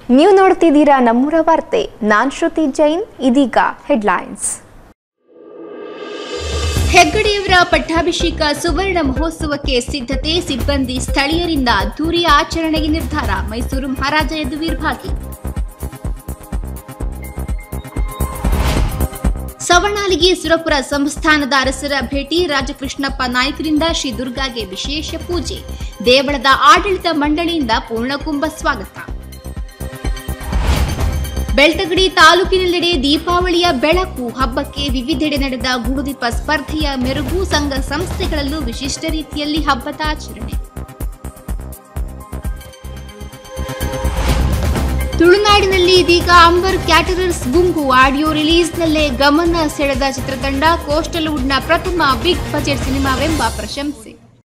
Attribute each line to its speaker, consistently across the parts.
Speaker 1: ನೀವು ನೋಡ್ತಿದ್ದೀರಾ ನಮ್ಮೂರ ವಾರ್ತೆ ನಾನ್ ಶ್ರುತಿ ಜೈನ್ ಇದೀಗ ಹೆಡ್ಲೈನ್ಸ್
Speaker 2: ಹೆಗ್ಗಡೆಯವರ ಪಟ್ಟಾಭಿಷೇಕ ಸುವರ್ಣ ಮಹೋತ್ಸವಕ್ಕೆ ಸಿದ್ಧತೆ ಸಿಬ್ಬಂದಿ ಸ್ಥಳೀಯರಿಂದ ಅದ್ದೂರಿ ಆಚರಣೆಗೆ ನಿರ್ಧಾರ ಮೈಸೂರು ಮಹಾರಾಜ ಯದುವೀರ್ ಭಾಗಿ ಸವರ್ಣಾಲಿಗೆ ಸುರಪುರ ಸಂಸ್ಥಾನದ ಅರಸರ ಭೇಟಿ ರಾಜಕೃಷ್ಣಪ್ಪ ನಾಯ್ಕರಿಂದ ಶ್ರೀ ದುರ್ಗಾಗೆ ವಿಶೇಷ ಪೂಜೆ ದೇವಳದ ಆಡಳಿತ ಮಂಡಳಿಯಿಂದ ಪೂರ್ಣಕುಂಭ ಸ್ವಾಗತ ಬೆಳ್ತಗಡಿ ತಾಲೂಕಿನೆಲ್ಲೆಡೆ ದೀಪಾವಳಿಯ ಬೆಳಕು ಹಬ್ಬಕ್ಕೆ ವಿವಿಧೆಡೆ ನಡೆದ ಗುಡುದೀಪ ಸ್ಪರ್ಧೆಯ ಮೆರುಗು ಸಂಘ ಸಂಸ್ಥೆಗಳಲ್ಲೂ ವಿಶಿಷ್ಟ ರೀತಿಯಲ್ಲಿ ಹಬ್ಬದ ಆಚರಣೆ ತುಳುನಾಡಿನಲ್ಲಿ ಇದೀಗ ಅಂಬರ್ ಕ್ಯಾಟರರ್ಸ್ ಗುಂಪು ಆಡಿಯೋ ರಿಲೀಸ್ನಲ್ಲೇ ಗಮನ ಸೆಳೆದ ಚಿತ್ರತಂಡ ಕೋಸ್ಟಲ್ ವುಡ್ನ ಪ್ರಥಮ ಬಿಗ್ ಬಜೆಟ್ ಸಿನಿಮಾವೆಂಬ ಪ್ರಶಂಸೆ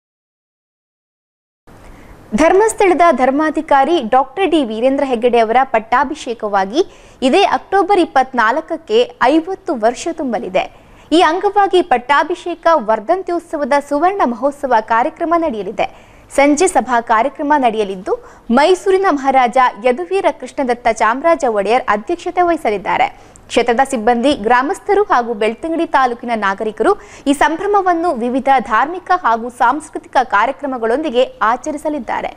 Speaker 1: ಧರ್ಮಸ್ಥಳದ ಧರ್ಮಾಧಿಕಾರಿ ಡಾಕ್ಟರ್ ಡಿ ವೀರೇಂದ್ರ ಹೆಗ್ಗಡೆ ಅವರ ಪಟ್ಟಾಭಿಷೇಕವಾಗಿ ಇದೇ ಅಕ್ಟೋಬರ್ ಇಪ್ಪತ್ನಾಲ್ಕಕ್ಕೆ ಐವತ್ತು ವರ್ಷ ತುಂಬಲಿದೆ ಈ ಅಂಗವಾಗಿ ಪಟ್ಟಾಭಿಷೇಕ ವರ್ಧಂತ್ಯೋತ್ಸವದ ಸುವರ್ಣ ಮಹೋತ್ಸವ ಕಾರ್ಯಕ್ರಮ ನಡೆಯಲಿದೆ ಸಂಜೆ ಸಭಾ ಕಾರ್ಯಕ್ರಮ ನಡೆಯಲಿದ್ದು ಮೈಸೂರಿನ ಮಹಾರಾಜ ಯದುವೀರ ಕೃಷ್ಣದತ್ತ ಚಾಮರಾಜ ಒಡೆಯರ್ ಅಧ್ಯಕ್ಷತೆ ವಹಿಸಲಿದ್ದಾರೆ ಕ್ಷೇತ್ರದ ಸಿಬ್ಬಂದಿ ಗ್ರಾಮಸ್ಥರು ಹಾಗೂ ಬೆಳ್ತಂಗಡಿ ತಾಲೂಕಿನ ನಾಗರಿಕರು ಈ ಸಂಭ್ರಮವನ್ನು ವಿವಿಧ ಧಾರ್ಮಿಕ ಹಾಗೂ ಸಾಂಸ್ಕೃತಿಕ ಕಾರ್ಯಕ್ರಮಗಳೊಂದಿಗೆ ಆಚರಿಸಲಿದ್ದಾರೆ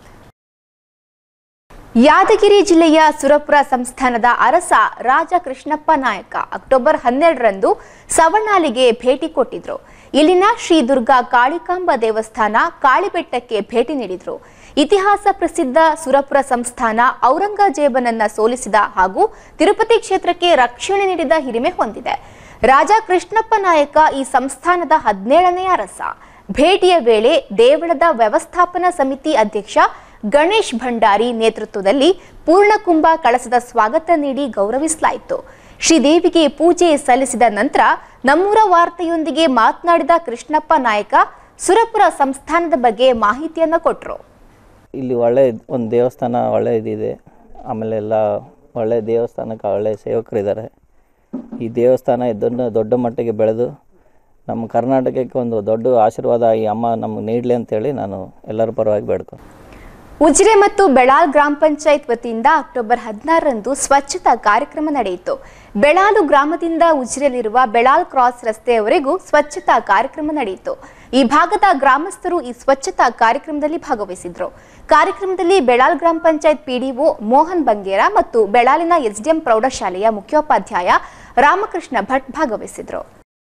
Speaker 1: ಯಾದಗಿರಿ ಜಿಲ್ಲೆಯ ಸುರಪುರ ಸಂಸ್ಥಾನದ ಅರಸ ರಾಜ ಕೃಷ್ಣಪ್ಪ ನಾಯಕ ಅಕ್ಟೋಬರ್ ಹನ್ನೆರಡರಂದು ಸವಣಾಲಿಗೆ ಭೇಟಿ ಕೊಟ್ಟಿದ್ರು ಇಲ್ಲಿನ ಶ್ರೀ ದುರ್ಗಾ ಕಾಳಿಕಾಂಬ ದೇವಸ್ಥಾನ ಕಾಳಿಬೆಟ್ಟಕ್ಕೆ ಭೇಟಿ ನೀಡಿದ್ರು ಇತಿಹಾಸ ಪ್ರಸಿದ್ಧ ಸುರಪುರ ಸಂಸ್ಥಾನ ಔರಂಗಜೇಬನನ್ನ ಸೋಲಿಸಿದ ಹಾಗೂ ತಿರುಪತಿ ಕ್ಷೇತ್ರಕ್ಕೆ ರಕ್ಷಣೆ ನೀಡಿದ ಹಿರಿಮೆ ಹೊಂದಿದೆ ರಾಜ ಕೃಷ್ಣಪ್ಪ ನಾಯಕ ಈ ಸಂಸ್ಥಾನದ ಹದಿನೇಳನೇ ಅರಸ ಭೇಟಿಯ ವೇಳೆ ದೇವಳದ ವ್ಯವಸ್ಥಾಪನಾ ಸಮಿತಿ ಅಧ್ಯಕ್ಷ ಗಣೇಶ್ ಭಂಡಾರಿ ನೇತೃತ್ವದಲ್ಲಿ ಪೂರ್ಣಕುಂಭ ಕಳಸದ ಸ್ವಾಗತ ನೀಡಿ ಗೌರವಿಸಲಾಯಿತು ಶ್ರೀದೇವಿಗೆ ಪೂಜೆ ಸಲ್ಲಿಸಿದ ನಂತರ ನಮ್ಮೂರ ವಾರ್ತೆಯೊಂದಿಗೆ ಮಾತನಾಡಿದ ಕೃಷ್ಣಪ್ಪ ನಾಯಕ ಸುರಪುರ ಸಂಸ್ಥಾನದ ಬಗ್ಗೆ ಮಾಹಿತಿಯನ್ನು ಕೊಟ್ಟರು
Speaker 3: ಇಲ್ಲಿ ಒಳ್ಳೆ ಒಂದು ದೇವಸ್ಥಾನ ಒಳ್ಳೆ ಇದಿದೆ ಆಮೇಲೆ ಎಲ್ಲ ಒಳ್ಳೆ ದೇವಸ್ಥಾನಕ್ಕೆ ಒಳ್ಳೆ ಸೇವಕರಿದ್ದಾರೆ ಈ ದೇವಸ್ಥಾನ ಇದನ್ನು ದೊಡ್ಡ ಮಟ್ಟಿಗೆ ಬೆಳೆದು ನಮ್ಮ ಕರ್ನಾಟಕಕ್ಕೆ ಒಂದು ದೊಡ್ಡ ಆಶೀರ್ವಾದ ಈ ಅಮ್ಮ ನಮಗೆ ನೀಡಲಿ ಅಂತೇಳಿ ನಾನು ಎಲ್ಲರ ಪರವಾಗಿ ಬೇಡ್ಕೊ
Speaker 1: ಉಜಿರೆ ಮತ್ತು ಬೆಳಾಲ್ ಗ್ರಾಮ ಪಂಚಾಯತ್ ವತಿಯಿಂದ ಅಕ್ಟೋಬರ್ ಹದಿನಾರರಂದು ಸ್ವಚ್ಛತಾ ಕಾರ್ಯಕ್ರಮ ನಡೆಯಿತು ಬೆಳಾಲು ಗ್ರಾಮದಿಂದ ಉಜಿರೆಯಲ್ಲಿರುವ ಬೆಳಾಲ್ ಕ್ರಾಸ್ ರಸ್ತೆಯವರೆಗೂ ಸ್ವಚ್ಛತಾ ಕಾರ್ಯಕ್ರಮ ನಡೆಯಿತು ಈ ಭಾಗದ ಗ್ರಾಮಸ್ಥರು ಈ ಸ್ವಚ್ಛತಾ ಕಾರ್ಯಕ್ರಮದಲ್ಲಿ ಭಾಗವಹಿಸಿದ್ರು ಕಾರ್ಯಕ್ರಮದಲ್ಲಿ ಬೆಳಾಲ್ ಗ್ರಾಮ ಪಂಚಾಯತ್ ಪಿಡಿಒ ಮೋಹನ್ ಬಂಗೇರ ಮತ್ತು ಬೆಳಾಲಿನ ಎಸ್ಡಿಎಂ ಪ್ರೌಢಶಾಲೆಯ ಮುಖ್ಯೋಪಾಧ್ಯಾಯ ರಾಮಕೃಷ್ಣ ಭಟ್ ಭಾಗವಹಿಸಿದ್ರು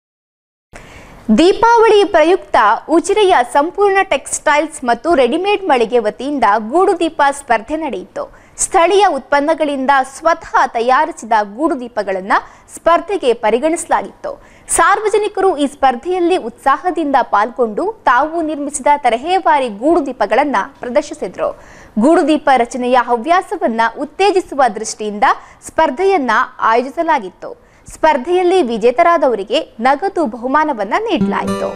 Speaker 1: ದೀಪಾವಳಿ ಪ್ರಯುಕ್ತ ಉಜಿರೆಯ ಸಂಪೂರ್ಣ ಟೆಕ್ಸ್ಟೈಲ್ಸ್ ಮತ್ತು ರೆಡಿಮೇಡ್ ಮಳಿಗೆ ವತಿಯಿಂದ ಗೂಡು ದೀಪ ಸ್ಪರ್ಧೆ ನಡೆಯಿತು ಸ್ಥಳೀಯ ಉತ್ಪನ್ನಗಳಿಂದ ಸ್ವತಃ ತಯಾರಿಸಿದ ಗೂಡು ದೀಪಗಳನ್ನು ಸ್ಪರ್ಧೆಗೆ ಪರಿಗಣಿಸಲಾಗಿತ್ತು ಸಾರ್ವಜನಿಕರು ಈ ಸ್ಪರ್ಧೆಯಲ್ಲಿ ಉತ್ಸಾಹದಿಂದ ಪಾಲ್ಗೊಂಡು ತಾವು ನಿರ್ಮಿಸಿದ ತರಹೇವಾರಿ ಗೂಡು ದೀಪಗಳನ್ನು ಪ್ರದರ್ಶಿಸಿದ್ರು ಗೂಡು ದೀಪ ರಚನೆಯ ಹವ್ಯಾಸವನ್ನ ಉತ್ತೇಜಿಸುವ ದೃಷ್ಟಿಯಿಂದ ಸ್ಪರ್ಧೆಯನ್ನ ಆಯೋಜಿಸಲಾಗಿತ್ತು ಸ್ಪರ್ಧೆಯಲ್ಲಿ ವಿಜೇತರಾದವರಿಗೆ ನಗದು ಬಹುಮಾನವನ್ನ ನೀಡಲಾಯಿತು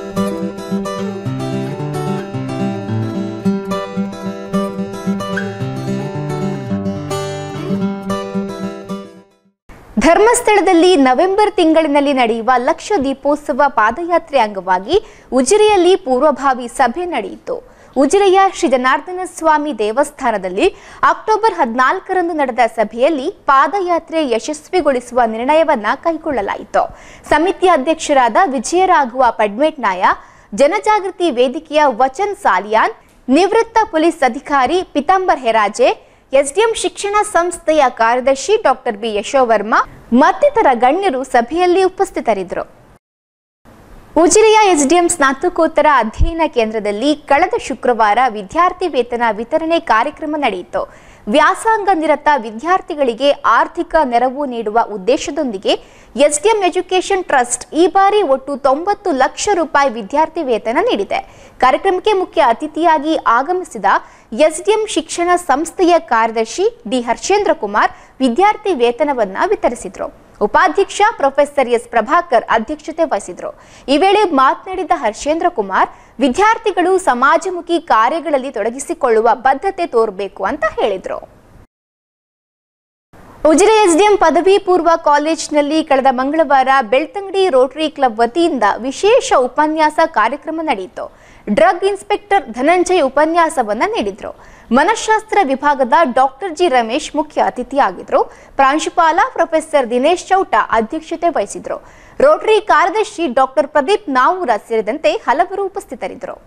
Speaker 1: ಧರ್ಮಸ್ಥಳದಲ್ಲಿ ನವೆಂಬರ್ ತಿಂಗಳಿನಲ್ಲಿ ನಡೆಯುವ ಲಕ್ಷ ದೀಪೋತ್ಸವ ಪಾದಯಾತ್ರೆ ಅಂಗವಾಗಿ ಉಜಿರೆಯಲ್ಲಿ ಪೂರ್ವಭಾವಿ ಸಭೆ ನಡೆಯಿತು ಉಜಿರೆಯ ಶ್ರೀ ಜನಾರ್ದನ ಸ್ವಾಮಿ ದೇವಸ್ಥಾನದಲ್ಲಿ ಅಕ್ಟೋಬರ್ ಹದಿನಾಲ್ಕರಂದು ನಡೆದ ಸಭೆಯಲ್ಲಿ ಪಾದಯಾತ್ರೆ ಯಶಸ್ವಿಗೊಳಿಸುವ ನಿರ್ಣಯವನ್ನ ಕೈಗೊಳ್ಳಲಾಯಿತು ಸಮಿತಿಯ ಅಧ್ಯಕ್ಷರಾದ ವಿಜಯರಾಘವ ಪಡ್ಮೇಟ್ ನಾಯ ಜನಜಾಗೃತಿ ವೇದಿಕೆಯ ವಚನ್ ಸಾಲಿಯಾನ್ ನಿವೃತ್ತ ಪೊಲೀಸ್ ಅಧಿಕಾರಿ ಪಿತಾಂಬರ್ ಹೆರಾಜೆ ಎಸ್ಡಿಎಂ ಶಿಕ್ಷಣ ಸಂಸ್ಥೆಯ ಕಾರ್ಯದರ್ಶಿ ಡಾಕ್ಟರ್ ಬಿ ಯಶೋವರ್ಮ ಮತ್ತಿತರ ಗಣ್ಯರು ಸಭೆಯಲ್ಲಿ ಉಪಸ್ಥಿತರಿದ್ದರು ಉಜಿರೆಯ ಎಸ್ಡಿಎಂ ಸ್ನಾತಕೋತ್ತರ ಅಧ್ಯಯನ ಕೇಂದ್ರದಲ್ಲಿ ಕಳೆದ ಶುಕ್ರವಾರ ವಿದ್ಯಾರ್ಥಿ ವೇತನ ವಿತರಣೆ ಕಾರ್ಯಕ್ರಮ ನಡೆಯಿತು ವ್ಯಾಸಂಗ ನಿರತ ವಿದ್ಯಾರ್ಥಿಗಳಿಗೆ ಆರ್ಥಿಕ ನೆರವು ನೀಡುವ ಉದ್ದೇಶದೊಂದಿಗೆ ಎಸ್ಡಿಎಂ ಎಜುಕೇಷನ್ ಟ್ರಸ್ಟ್ ಈ ಬಾರಿ ಒಟ್ಟು ತೊಂಬತ್ತು ಲಕ್ಷ ರೂಪಾಯಿ ವಿದ್ಯಾರ್ಥಿ ವೇತನ ನೀಡಿದೆ ಕಾರ್ಯಕ್ರಮಕ್ಕೆ ಮುಖ್ಯ ಅತಿಥಿಯಾಗಿ ಆಗಮಿಸಿದ ಎಸ್ಡಿಎಂ ಶಿಕ್ಷಣ ಸಂಸ್ಥೆಯ ಕಾರ್ಯದರ್ಶಿ ಡಿ ಹರ್ಷೇಂದ್ರ ಕುಮಾರ್ ವಿದ್ಯಾರ್ಥಿ ವೇತನವನ್ನ ವಿತರಿಸಿದ್ರು ಉಪಾಧ್ಯಕ್ಷ ಪ್ರೊಫೆಸರ್ ಎಸ್ ಪ್ರಭಾಕರ್ ಅಧ್ಯಕ್ಷತೆ ವಹಿಸಿದ್ರು ಈ ವೇಳೆ ಮಾತನಾಡಿದ ಹರ್ಷೇಂದ್ರ ಕುಮಾರ್ ವಿದ್ಯಾರ್ಥಿಗಳು ಸಮಾಜಮುಖಿ ಕಾರ್ಯಗಳಲ್ಲಿ ತೊಡಗಿಸಿಕೊಳ್ಳುವ ಬದ್ಧತೆ ತೋರಬೇಕು ಅಂತ ಹೇಳಿದ್ರು ಉಜಿರೆ ಎಸ್ಡಿಎಂ ಪದವಿ ಪೂರ್ವ ಕಾಲೇಜಿನಲ್ಲಿ ಕಳೆದ ಮಂಗಳವಾರ ಬೆಳ್ತಂಗಡಿ ರೋಟರಿ ಕ್ಲಬ್ ವತಿಯಿಂದ ವಿಶೇಷ ಉಪನ್ಯಾಸ ಕಾರ್ಯಕ್ರಮ ನಡೆಯಿತು ಡ್ರಗ್ ಇನ್ಸ್ಪೆಕ್ಟರ್ ಧನಂಜಯ್ ಉಪನ್ಯಾಸವನ್ನ ನೀಡಿದ್ರು ಮನಃಶಾಸ್ತ್ರ ವಿಭಾಗದ ಡಾಕ್ಟರ್ ಜಿ ರಮೇಶ್ ಮುಖ್ಯ ಅತಿಥಿಯಾಗಿದ್ರು ಪ್ರಾಂಶುಪಾಲ ಪ್ರೊಫೆಸರ್ ದಿನೇಶ್ ಚೌಟ ಅಧ್ಯಕ್ಷತೆ ವಹಿಸಿದ್ರು ರೋಟರಿ ಕಾರ್ಯದರ್ಶಿ ಡಾಕ್ಟರ್ ಪ್ರದೀಪ್ ನಾವೂರ ಸೇರಿದಂತೆ ಹಲವರು ಉಪಸ್ಥಿತರಿದ್ದರು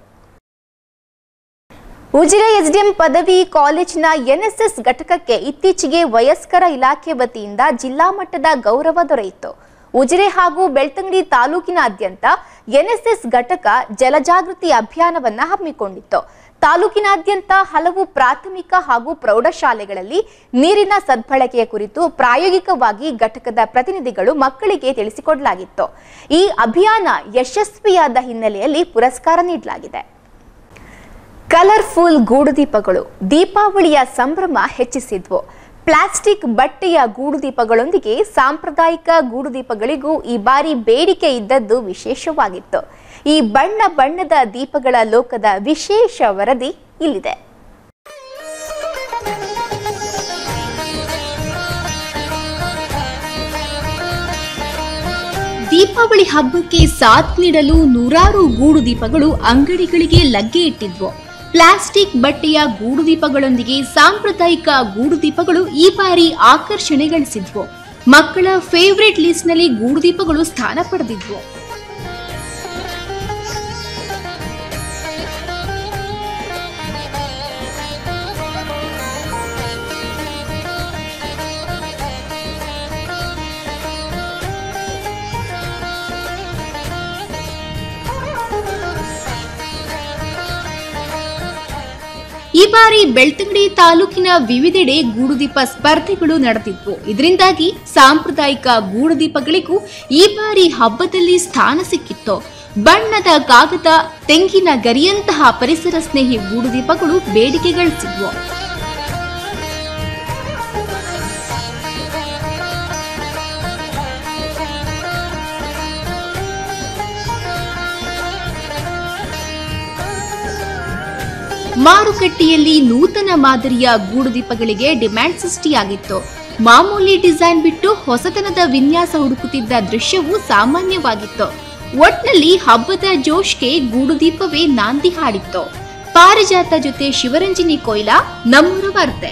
Speaker 1: ಉಜಿರೆ ಎಸ್ಡಿಎಂ ಪದವಿ ಕಾಲೇಜಿನ ಎನ್ಎಸ್ಎಸ್ ಘಟಕಕ್ಕೆ ಇತ್ತೀಚೆಗೆ ವಯಸ್ಕರ ಇಲಾಖೆ ವತಿಯಿಂದ ಜಿಲ್ಲಾ ಮಟ್ಟದ ಗೌರವ ದೊರೆಯಿತು ಉಜಿರೆ ಹಾಗೂ ಬೆಳ್ತಂಗಡಿ ತಾಲೂಕಿನಾದ್ಯಂತ ಎನ್ಎಸ್ಎಸ್ ಘಟಕ ಜಲಜಾಗೃತಿ ಅಭಿಯಾನವನ್ನ ಹಮ್ಮಿಕೊಂಡಿತ್ತು ತಾಲೂಕಿನಾದ್ಯಂತ ಹಲವು ಪ್ರಾಥಮಿಕ ಹಾಗೂ ಪ್ರೌಢಶಾಲೆಗಳಲ್ಲಿ ನೀರಿನ ಸದ್ಬಳಕೆಯ ಕುರಿತು ಪ್ರಾಯೋಗಿಕವಾಗಿ ಘಟಕದ ಪ್ರತಿನಿಧಿಗಳು ಮಕ್ಕಳಿಗೆ ತಿಳಿಸಿಕೊಡಲಾಗಿತ್ತು ಈ ಅಭಿಯಾನ ಯಶಸ್ವಿಯಾದ ಹಿನ್ನೆಲೆಯಲ್ಲಿ ಪುರಸ್ಕಾರ ನೀಡಲಾಗಿದೆ ಕಲರ್ಫುಲ್ ಗೂಡು ದೀಪಗಳು ದೀಪಾವಳಿಯ ಸಂಭ್ರಮ ಹೆಚ್ಚಿಸಿದ್ವು ಪ್ಲಾಸ್ಟಿಕ್ ಬಟ್ಟೆಯ ಗೂಡು ದೀಪಗಳೊಂದಿಗೆ ಸಾಂಪ್ರದಾಯಿಕ ಗೂಡು ದೀಪಗಳಿಗೂ ಈ ಬಾರಿ ಬೇಡಿಕೆ ಇದ್ದದ್ದು ವಿಶೇಷವಾಗಿತ್ತು ಈ ಬಣ್ಣ ಬಣ್ಣದ ದೀಪಗಳ ಲೋಕದ ವಿಶೇಷ ವರದಿ ಇಲ್ಲಿದೆ
Speaker 2: ದೀಪಾವಳಿ ಹಬ್ಬಕ್ಕೆ ಸಾಥ್ ನೀಡಲು ನೂರಾರು ಗೂಡು ದೀಪಗಳು ಅಂಗಡಿಗಳಿಗೆ ಲಗ್ಗೆ ಇಟ್ಟಿದ್ವು ಪ್ಲಾಸ್ಟಿಕ್ ಬಟ್ಟೆಯ ಗೂಡು ದೀಪಗಳೊಂದಿಗೆ ಸಾಂಪ್ರದಾಯಿಕ ಗೂಡು ದೀಪಗಳು ಈ ಬಾರಿ ಆಕರ್ಷಣೆ ಗಳಿಸಿದ್ವು ಮಕ್ಕಳ ಫೇವರೇಟ್ ಲಿಸ್ಟ್ನಲ್ಲಿ ಗೂಡು ದೀಪಗಳು ಸ್ಥಾನ ಪಡೆದಿದ್ವು ಈ ಬಾರಿ ಬೆಳ್ತಂಗಡಿ ತಾಲೂಕಿನ ವಿವಿಧೆಡೆ ಗೂಡುದೀಪ ಸ್ಪರ್ಧೆಗಳು ನಡೆದಿದ್ವು ಇದರಿಂದಾಗಿ ಸಾಂಪ್ರದಾಯಿಕ ಗೂಡುದೀಪಗಳಿಗೂ ಈ ಬಾರಿ ಹಬ್ಬದಲ್ಲಿ ಸ್ಥಾನ ಸಿಕ್ಕಿತ್ತು ಬಣ್ಣದ ಕಾಗದ ತೆಂಗಿನ ಗರಿಯಂತಹ ಪರಿಸರ ಸ್ನೇಹಿ ಗೂಡುದೀಪಗಳು ಬೇಡಿಕೆ ಗಳಿಸಿದ್ವು ಮಾರುಕಟ್ಟೆಯಲ್ಲಿ ನೂತನ ಮಾದರಿಯ ಗೂಡುದೀಪಗಳಿಗೆ ಡಿಮ್ಯಾಂಡ್ ಸೃಷ್ಟಿಯಾಗಿತ್ತು ಮಾಮೂಲಿ ಡಿಸೈನ್ ಬಿಟ್ಟು ಹೊಸತನದ ವಿನ್ಯಾಸ ಹುಡುಕುತ್ತಿದ್ದ ದೃಶ್ಯವು ಸಾಮಾನ್ಯವಾಗಿತ್ತು ಒಟ್ನಲ್ಲಿ ಹಬ್ಬದ ಜೋಶ್ಗೆ ಗೂಡುದೀಪವೇ ನಾಂದಿ ಹಾಡಿತ್ತು ಪಾರಿಜಾತ ಜೊತೆ ಶಿವರಂಜನಿ ಕೊಯ್ಲಾ ನಮ್ಮೂರ ವಾರ್ತೆ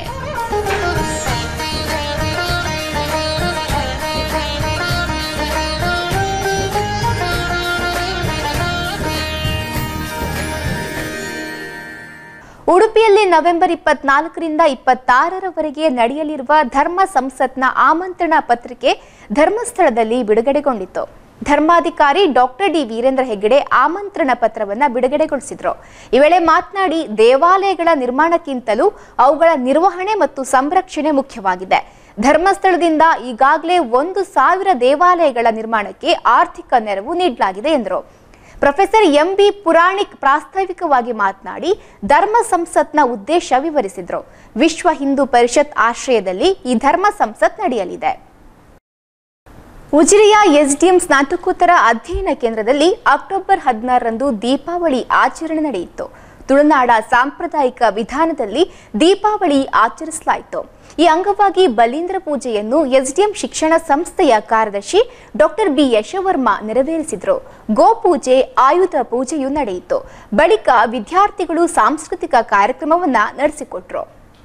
Speaker 1: ಉಡುಪಿಯಲ್ಲಿ ನವೆಂಬರ್ ಇಪ್ಪತ್ನಾಲ್ಕರಿಂದ ಇಪ್ಪತ್ತಾರರವರೆಗೆ ನಡೆಯಲಿರುವ ಧರ್ಮ ಸಂಸತ್ನ ಆಮಂತ್ರಣ ಪತ್ರಿಕೆ ಧರ್ಮಸ್ಥಳದಲ್ಲಿ ಬಿಡುಗಡೆಗೊಂಡಿತ್ತು ಧರ್ಮಾಧಿಕಾರಿ ಡಾಕ್ಟರ್ ಡಿ ವೀರೇಂದ್ರ ಹೆಗ್ಗಡೆ ಆಮಂತ್ರಣ ಪತ್ರವನ್ನ ಬಿಡುಗಡೆಗೊಳಿಸಿದ್ರು ಈ ವೇಳೆ ಮಾತನಾಡಿ ದೇವಾಲಯಗಳ ನಿರ್ಮಾಣಕ್ಕಿಂತಲೂ ಅವುಗಳ ನಿರ್ವಹಣೆ ಮತ್ತು ಸಂರಕ್ಷಣೆ ಮುಖ್ಯವಾಗಿದೆ ಧರ್ಮಸ್ಥಳದಿಂದ ಈಗಾಗಲೇ ಒಂದು ಸಾವಿರ ದೇವಾಲಯಗಳ ನಿರ್ಮಾಣಕ್ಕೆ ಆರ್ಥಿಕ ನೆರವು ನೀಡಲಾಗಿದೆ ಎಂದರು ಪ್ರೊಫೆಸರ್ ಎಂ ಬಿ ಪುರಾಣಿಕ್ ಪ್ರಾಸ್ತಾವಿಕವಾಗಿ ಮಾತನಾಡಿ ಧರ್ಮ ಸಂಸತ್ನ ಉದ್ದೇಶ ವಿವರಿಸಿದ್ರು ವಿಶ್ವ ಹಿಂದೂ ಪರಿಷತ್ ಆಶ್ರಯದಲ್ಲಿ ಈ ಧರ್ಮ ಸಂಸತ್ ನಡೆಯಲಿದೆ ಉಜಿರೆಯ ಎಸ್ಡಿಎಂ ಸ್ನಾತಕೋತ್ತರ ಅಧ್ಯಯನ ಕೇಂದ್ರದಲ್ಲಿ ಅಕ್ಟೋಬರ್ ಹದಿನಾರರಂದು ದೀಪಾವಳಿ ಆಚರಣೆ ನಡೆಯಿತು ತುಳುನಾಡ ಸಾಂಪ್ರದಾಯಿಕ ವಿಧಾನದಲ್ಲಿ ದೀಪಾವಳಿ ಆಚರಿಸಲಾಯಿತು ಈ ಅಂಗವಾಗಿ ಬಲೀಂದ್ರ ಪೂಜೆಯನ್ನು ಎಸ್ಡಿಎಂ ಶಿಕ್ಷಣ ಸಂಸ್ಥೆಯ ಕಾರ್ಯದರ್ಶಿ ಡಾಕ್ಟರ್ ಬಿ ಯಶವರ್ಮ ನೆರವೇರಿಸಿದರು ಗೋಪೂಜೆ ಆಯುಧ ಪೂಜೆಯು ನಡೆಯಿತು ಬಳಿಕ ವಿದ್ಯಾರ್ಥಿಗಳು ಸಾಂಸ್ಕೃತಿಕ ಕಾರ್ಯಕ್ರಮವನ್ನ ನಡೆಸಿಕೊಟ್ರು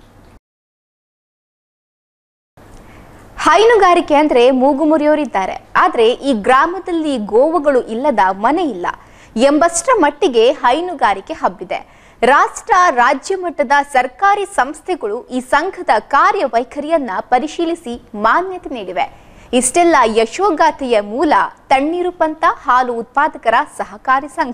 Speaker 1: ಹೈನುಗಾರಿಕೆ ಅಂದ್ರೆ ಮೂಗು ಮುರಿಯೋರಿದ್ದಾರೆ ಆದ್ರೆ ಈ ಗ್ರಾಮದಲ್ಲಿ ಗೋವುಗಳು ಇಲ್ಲದ ಮನೆ ಇಲ್ಲ ಎಂಬಷ್ಟರ ಮಟ್ಟಿಗೆ ಹೈನುಗಾರಿಕೆ ಹಬ್ಬಿದೆ ರಾಷ್ಟ್ರ ರಾಜ್ಯ ಮಟ್ಟದ ಸರ್ಕಾರಿ ಸಂಸ್ಥೆಗಳು ಈ ಸಂಘದ ಕಾರ್ಯವೈಖರಿಯನ್ನ ಪರಿಶೀಲಿಸಿ ಮಾನ್ಯತೆ ನೀಡಿವೆ ಇಷ್ಟೆಲ್ಲ ಯಶೋಗಾಥೆಯ ಮೂಲ ತಣ್ಣೀರು ಪಂಥ ಹಾಲು ಉತ್ಪಾದಕರ ಸಹಕಾರಿ ಸಂಘ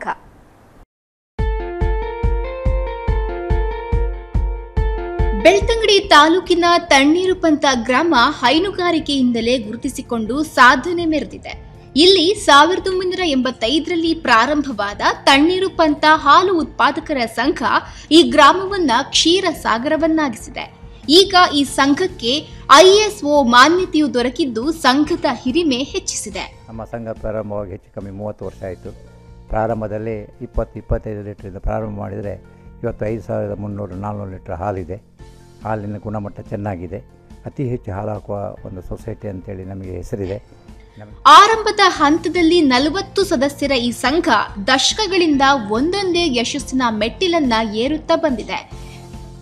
Speaker 2: ಬೆಳ್ತಂಗಡಿ ತಾಲೂಕಿನ ತಣ್ಣೀರು ಪಂತ ಗ್ರಾಮ ಹೈನುಗಾರಿಕೆಯಿಂದಲೇ ಗುರುತಿಸಿಕೊಂಡು ಸಾಧನೆ ಮೆರೆದಿದೆ ಇಲ್ಲಿ ಸಾವಿರದ ಒಂಬೈನೂರ ಎಂಬತ್ತೈದರಲ್ಲಿ ಪ್ರಾರಂಭವಾದ ತಣ್ಣೀರು ಪಂತ ಹಾಲು ಉತ್ಪಾದಕರ ಸಂಘ ಈ ಗ್ರಾಮವನ್ನ ಕ್ಷೀರ ಸಾಗರವನ್ನಾಗಿಸಿದೆ ಈಗ ಈ ಸಂಘಕ್ಕೆ ಐಎಸ್ಒ ಮಾನ್ಯತೆಯು ದೊರಕಿದ್ದು ಸಂಘದ ಹಿರಿಮೆ ಹೆಚ್ಚಿಸಿದೆ
Speaker 4: ನಮ್ಮ ಸಂಘ ಪ್ರಾರಂಭವಾಗಿ ಹೆಚ್ಚು ಕಮ್ಮಿ ಮೂವತ್ತು ವರ್ಷ ಆಯಿತು ಪ್ರಾರಂಭದಲ್ಲಿ ಇಪ್ಪತ್ತು ಇಪ್ಪತ್ತೈದು ಲೀಟ್ರಿಂದ ಪ್ರಾರಂಭ ಮಾಡಿದರೆ ಇವತ್ತು ಐದು ಸಾವಿರದ ಮುನ್ನೂರು ನಾಲ್ನೂರು ಲೀಟ್ರ್ ಹಾಲಿದೆ ಹಾಲಿನ ಗುಣಮಟ್ಟ ಚೆನ್ನಾಗಿದೆ ಅತಿ ಹೆಚ್ಚು ಹಾಲು ಹಾಕುವ ಒಂದು ಸೊಸೈಟಿ ಅಂತೇಳಿ ನಮಗೆ ಹೆಸರಿದೆ ನಮಗೆ
Speaker 2: ಆರಂಭದ ಹಂತದಲ್ಲಿ ನಲವತ್ತು ಸದಸ್ಯರ ಈ ಸಂಘ ದಶಕಗಳಿಂದ ಒಂದೊಂದೇ ಯಶಸ್ಸಿನ ಮೆಟ್ಟಿಲನ್ನ ಏರುತ್ತಾ ಬಂದಿದೆ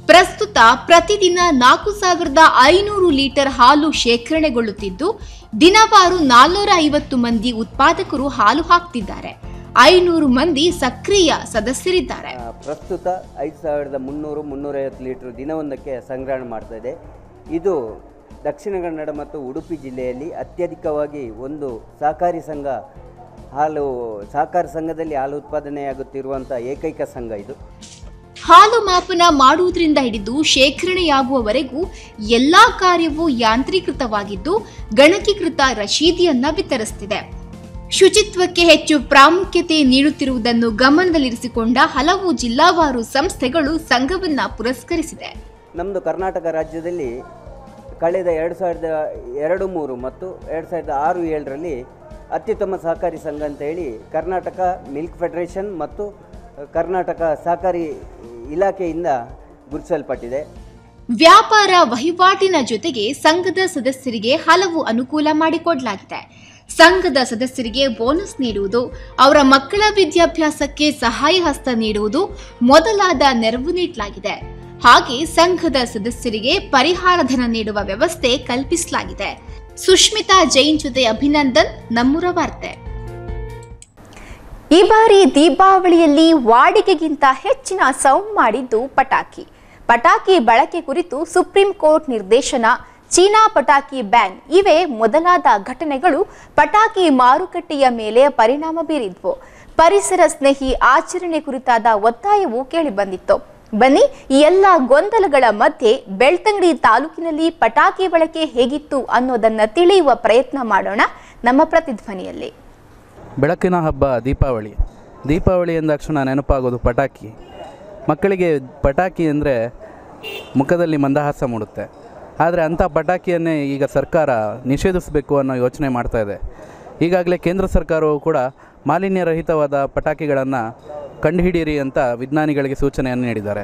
Speaker 2: ಪ್ರಸ್ತುತ ಪ್ರತಿದಿನ ನಾಲ್ಕು ಸಾವಿರದ ಐನೂರು ಲೀಟರ್ ಹಾಲು ಶೇಖರಣೆಗೊಳ್ಳುತ್ತಿದ್ದು ದಿನವಾರು ನಾಲ್ನೂರ ಐವತ್ತು ಮಂದಿ ಉತ್ಪಾದಕರು ಹಾಲು ಹಾಕ್ತಿದ್ದಾರೆ ಐನೂರು ಮಂದಿ ಸಕ್ರಿಯ ಸದಸ್ಯರಿದ್ದಾರೆ
Speaker 5: ಆ, ಪ್ರಸ್ತುತ ಐದು ಸಾವಿರದ ಮುನ್ನೂರು ಮುನ್ನೂರೈವತ್ತು ಲೀಟ್ರ್ ದಿನವೊಂದಕ್ಕೆ ಸಂಗ್ರಹಣೆ ಮಾಡ್ತಾ ಇದೆ ಇದು ದಕ್ಷಿಣ ಕನ್ನಡ ಮತ್ತು ಉಡುಪಿ ಜಿಲ್ಲೆಯಲ್ಲಿ ಅತ್ಯಧಿಕವಾಗಿ ಒಂದು ಸಹಕಾರಿ ಸಂಘ ಹಾಲು ಸಹಕಾರಿ ಸಂಘದಲ್ಲಿ ಹಾಲು ಉತ್ಪಾದನೆಯಾಗುತ್ತಿರುವಂಥ ಏಕೈಕ ಸಂಘ ಇದು
Speaker 2: ಹಾಲು ಮಾಪನ ಮಾಡುವುದರಿಂದ ಹಿಡಿದು ಶೇಖರಣೆಯಾಗುವವರೆಗೂ ಎಲ್ಲಾ ಕಾರ್ಯವೂ ಯಾಂತ್ರೀಕೃತವಾಗಿದ್ದು ಗಣಕೀಕೃತ ರಶೀದಿಯನ್ನ ವಿತರಿಸುತ್ತಿದೆ ಶುಚಿತ್ವಕ್ಕೆ ಹೆಚ್ಚು ಪ್ರಾಮುಖ್ಯತೆ ನೀಡುತ್ತಿರುವುದನ್ನು ಗಮನದಲ್ಲಿರಿಸಿಕೊಂಡ ಹಲವು ಜಿಲ್ಲಾವಾರು ಸಂಸ್ಥೆಗಳು ಸಂಘವನ್ನ ಪುರಸ್ಕರಿಸಿದೆ
Speaker 5: ನಮ್ಮದು ಕರ್ನಾಟಕ ರಾಜ್ಯದಲ್ಲಿ ಕಳೆದ ಎರಡು ಸಾವಿರದ ಎರಡು ಮೂರು ಮತ್ತು ಎರಡು ಸಾವಿರದ ಆರು ಏಳರಲ್ಲಿ ಅತ್ಯುತ್ತಮ ಸಹಕಾರಿ ಸಂಘ ಅಂತ ಹೇಳಿ ಕರ್ನಾಟಕ ಮಿಲ್ಕ್ ಫೆಡರೇಷನ್ ಮತ್ತು ಕರ್ನಾಟಕ ಸಹಕಾರಿ ಇಲಾಖೆಯಿಂದ ಗುರುತಿಸಲ್ಪಟ್ಟಿದೆ
Speaker 2: ವ್ಯಾಪಾರ ವಹಿವಾಟಿನ ಜೊತೆಗೆ ಸಂಘದ ಸದಸ್ಯರಿಗೆ ಹಲವು ಅನುಕೂಲ ಮಾಡಿಕೊಡಲಾಗಿದೆ ಸಂಘದ ಸದಸ್ಯರಿಗೆ ಬೋನಸ್ ನೀಡುವುದು ಅವರ ಮಕ್ಕಳ ವಿದ್ಯಾಭ್ಯಾಸಕ್ಕೆ ಸಹಾಯ ಹಸ್ತ ನೀಡುವುದು ಮೊದಲಾದ ನೆರವು ನೀಡಲಾಗಿದೆ ಹಾಗೆ ಸಂಘದ ಸದಸ್ಯರಿಗೆ ಪರಿಹಾರ ಧನ ನೀಡುವ ವ್ಯವಸ್ಥೆ ಕಲ್ಪಿಸಲಾಗಿದೆ ಸುಷ್ಮಿತಾ ಜೈನ್ ಜೊತೆ ಅಭಿನಂದನ್ ನಮ್ಮೂರ ವಾರ್ತೆ
Speaker 1: ಈ ಬಾರಿ ದೀಪಾವಳಿಯಲ್ಲಿ ವಾಡಿಕೆಗಿಂತ ಹೆಚ್ಚಿನ ಸೌಂಡ್ ಮಾಡಿದ್ದು ಪಟಾಕಿ ಪಟಾಕಿ ಬಳಕೆ ಕುರಿತು ಸುಪ್ರೀಂ ಕೋರ್ಟ್ ನಿರ್ದೇಶನ ಚೀನಾ ಪಟಾಕಿ ಬ್ಯಾನ್ ಇವೇ ಮೊದಲಾದ ಘಟನೆಗಳು ಪಟಾಕಿ ಮಾರುಕಟ್ಟೆಯ ಮೇಲೆ ಪರಿಣಾಮ ಬೀರಿದ್ವು ಪರಿಸರ ಸ್ನೇಹಿ ಆಚರಣೆ ಕುರಿತಾದ ಒತ್ತಾಯವು ಕೇಳಿಬಂದಿತ್ತು ಬನ್ನಿ ಈ ಎಲ್ಲ ಗೊಂದಲಗಳ ಮಧ್ಯೆ ಬೆಳ್ತಂಗಡಿ ತಾಲೂಕಿನಲ್ಲಿ ಪಟಾಕಿ ಬಳಕೆ ಹೇಗಿತ್ತು ಅನ್ನೋದನ್ನ ತಿಳಿಯುವ ಪ್ರಯತ್ನ ಮಾಡೋಣ ನಮ್ಮ ಪ್ರತಿಧ್ವನಿಯಲ್ಲಿ
Speaker 6: ಬೆಳಕಿನ ಹಬ್ಬ ದೀಪಾವಳಿ ದೀಪಾವಳಿ ಎಂದ ತಕ್ಷಣ ನೆನಪಾಗೋದು ಪಟಾಕಿ ಮಕ್ಕಳಿಗೆ ಪಟಾಕಿ ಅಂದರೆ ಮುಖದಲ್ಲಿ ಮಂದಹಾಸ ಮೂಡುತ್ತೆ ಆದರೆ ಅಂಥ ಪಟಾಕಿಯನ್ನೇ ಈಗ ಸರ್ಕಾರ ನಿಷೇಧಿಸಬೇಕು ಅನ್ನೋ ಯೋಚನೆ ಮಾಡ್ತಾ ಇದೆ ಈಗಾಗಲೇ ಕೇಂದ್ರ ಸರ್ಕಾರವು ಕೂಡ ಮಾಲಿನ್ಯರಹಿತವಾದ ಪಟಾಕಿಗಳನ್ನು ಕಂಡುಹಿಡಿಯಿರಿ ಅಂತ ವಿಜ್ಞಾನಿಗಳಿಗೆ ಸೂಚನೆಯನ್ನು ನೀಡಿದ್ದಾರೆ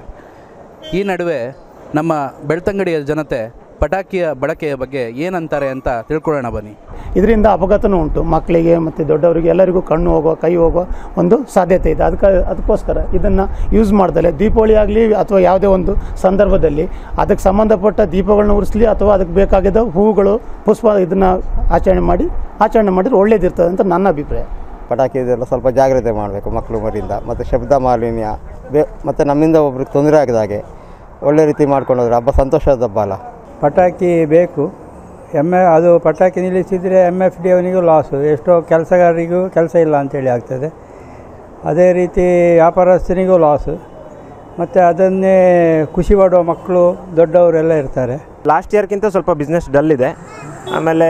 Speaker 6: ಈ ನಡುವೆ ನಮ್ಮ ಬೆಳ್ತಂಗಡಿಯ ಜನತೆ ಪಟಾಕಿಯ ಬಳಕೆಯ ಬಗ್ಗೆ ಏನಂತಾರೆ ಅಂತ ತಿಳ್ಕೊಳ್ಳೋಣ ಬನ್ನಿ
Speaker 7: ಇದರಿಂದ ಅಪಘಾತನೂ ಉಂಟು ಮಕ್ಕಳಿಗೆ ಮತ್ತು ದೊಡ್ಡವರಿಗೆ ಎಲ್ಲರಿಗೂ ಕಣ್ಣು ಹೋಗೋ ಕೈ ಹೋಗೋ ಒಂದು ಸಾಧ್ಯತೆ ಇದೆ ಅದಕ್ಕೆ ಅದಕ್ಕೋಸ್ಕರ ಇದನ್ನು ಯೂಸ್ ಮಾಡ್ದಲೆ ದೀಪಾವಳಿ ಆಗಲಿ ಅಥವಾ ಯಾವುದೇ ಒಂದು ಸಂದರ್ಭದಲ್ಲಿ ಅದಕ್ಕೆ ಸಂಬಂಧಪಟ್ಟ ದೀಪಗಳನ್ನ ಉರಿಸಲಿ ಅಥವಾ ಅದಕ್ಕೆ ಬೇಕಾಗಿದ್ದ ಹೂವುಗಳು ಪುಷ್ಪ ಇದನ್ನು ಆಚರಣೆ ಮಾಡಿ ಆಚರಣೆ ಮಾಡಿದ್ರೆ ಒಳ್ಳೇದಿರ್ತದೆ ಅಂತ ನನ್ನ ಅಭಿಪ್ರಾಯ
Speaker 8: ಪಟಾಕಿ ಇದೆಲ್ಲ ಸ್ವಲ್ಪ ಜಾಗ್ರತೆ ಮಾಡಬೇಕು ಮಕ್ಕಳು ಮರಿಯಿಂದ ಮತ್ತು ಶಬ್ದ ಮಾಲಿನ್ಯ ಬೇ ಮತ್ತು ನಮ್ಮಿಂದ ಒಬ್ರಿಗೆ ತೊಂದರೆ ಆಗದ ಹಾಗೆ ಒಳ್ಳೆ ರೀತಿ ಮಾಡ್ಕೊಂಡು ಹೋದ್ರೆ ಹಬ್ಬ ಸಂತೋಷದ ಹಬ್ಬ ಅಲ್ಲ
Speaker 9: ಪಟಾಕಿ ಬೇಕು ಎಮ್ ಎ ಅದು ಪಟಾಕಿ ನಿಲ್ಲಿಸಿದರೆ ಎಮ್ ಎಫ್ ಡಿ ಅವನಿಗೂ ಲಾಸು ಎಷ್ಟೋ ಕೆಲಸಗಾರರಿಗೂ ಕೆಲಸ ಇಲ್ಲ ಅಂತೇಳಿ ಆಗ್ತದೆ ಅದೇ ರೀತಿ ವ್ಯಾಪಾರಸ್ಥನಿಗೂ ಲಾಸು ಮತ್ತು ಅದನ್ನೇ ಖುಷಿ ಪಡುವ ಮಕ್ಕಳು ದೊಡ್ಡವರೆಲ್ಲ ಇರ್ತಾರೆ
Speaker 10: ಲಾಸ್ಟ್ ಇಯರ್ಗಿಂತ ಸ್ವಲ್ಪ ಬಿಸ್ನೆಸ್ ಡಲ್ ಇದೆ ಆಮೇಲೆ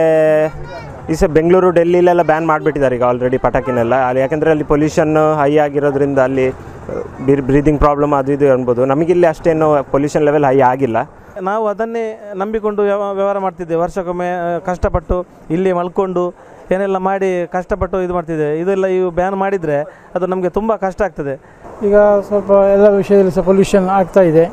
Speaker 10: ಈ ಸಹ ಬೆಂಗಳೂರು ಡೆಲ್ಲಿಲೆಲ್ಲ ಬ್ಯಾನ್ ಮಾಡಿಬಿಟ್ಟಿದ್ದಾರೆ ಈಗ ಆಲ್ರೆಡಿ ಪಟಾಕಿನೆಲ್ಲ ಅಲ್ಲಿ ಯಾಕೆಂದರೆ ಅಲ್ಲಿ ಪೊಲ್ಯೂಷನ್ ಹೈ ಆಗಿರೋದ್ರಿಂದ ಅಲ್ಲಿ ಬ್ರೀದಿಂಗ್ ಪ್ರಾಬ್ಲಮ್ ಅದು ಇದು ಅನ್ಬೋದು ನಮಗಿಲ್ಲಿ ಅಷ್ಟೇನು ಪೊಲ್ಯೂಷನ್ ಲೆವೆಲ್ ಹೈ ಆಗಿಲ್ಲ
Speaker 11: ನಾವು ಅದನ್ನೇ ನಂಬಿಕೊಂಡು ವ್ಯವ- ವ್ಯವಹಾರ ಮಾಡ್ತಿದ್ದೇವೆ ವರ್ಷಕ್ಕೊಮ್ಮೆ ಆ, ಕಷ್ಟಪಟ್ಟು ಇಲ್ಲಿ ಮಲ್ಕೊಂಡು ಏನೆಲ್ಲ ಮಾಡಿ ಕಷ್ಟಪಟ್ಟು ಇದು ಮಾಡ್ತಿದ್ದೇವೆ ಇದೆಲ್ಲ ಇವು ಬ್ಯಾನ್ ಮಾಡಿದರೆ ಅದು ನಮಗೆ ತುಂಬ ಕಷ್ಟ ಆಗ್ತದೆ
Speaker 12: ಈಗ ಸ್ವಲ್ಪ ಎಲ್ಲ ವಿಷಯದಲ್ಲಿ ಸಹ ಪೊಲ್ಯೂಷನ್ ಆಗ್ತಾ ಇದೆ